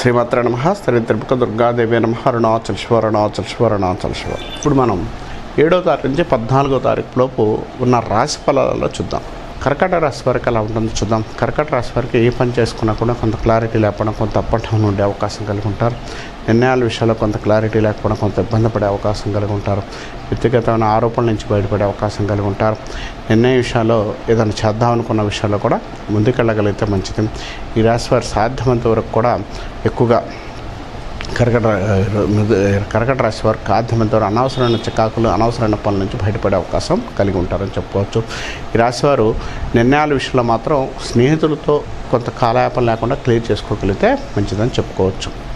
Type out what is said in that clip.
శ్రీమాత్ర నమ శ్రీ తిరుపతి దుర్గాదేవి నమ అరుణాచల్ శివ అరుణాచల్ శివ అరుణాచల్ శివ ఇప్పుడు మనం ఏడో తారీఖు నుంచి పద్నాలుగో తారీఖు లోపు ఉన్న రాశి ఫలాలలో చూద్దాం కర్కట రాశి వారికి ఎలా ఉంటుందో చూద్దాం కర్కట రాశి వారికి ఏ పని చేసుకున్నా కూడా కొంత క్లారిటీ లేకపోవడం కొంత అప్ అండ్ డౌన్ ఉండే అవకాశం కలిగి ఉంటారు నిర్ణయాల విషయాల్లో కొంత క్లారిటీ లేకపోవడం కొంత ఇబ్బంది పడే అవకాశం కలిగి ఉంటారు వ్యక్తిగతమైన ఆరోపణల నుంచి బయటపడే అవకాశం కలిగి ఉంటారు నిర్ణయ విషయాల్లో ఏదైనా చేద్దాం అనుకున్న విషయాల్లో కూడా ముందుకెళ్ళగలిగితే మంచిది ఈ రాశి వారు సాధ్యమైనంత వరకు కూడా ఎక్కువగా కర్కట కర్కట రాశి వారు సాధ్యమైనంత వరకు అనవసరమైన చికాకులు అనవసరమైన పనుల నుంచి బయటపడే అవకాశం కలిగి ఉంటారని చెప్పుకోవచ్చు ఈ రాశి వారు నిర్ణయాల విషయంలో మాత్రం స్నేహితులతో కొంత కాలయాపన లేకుండా క్లియర్ చేసుకోగలిగితే మంచిదని చెప్పుకోవచ్చు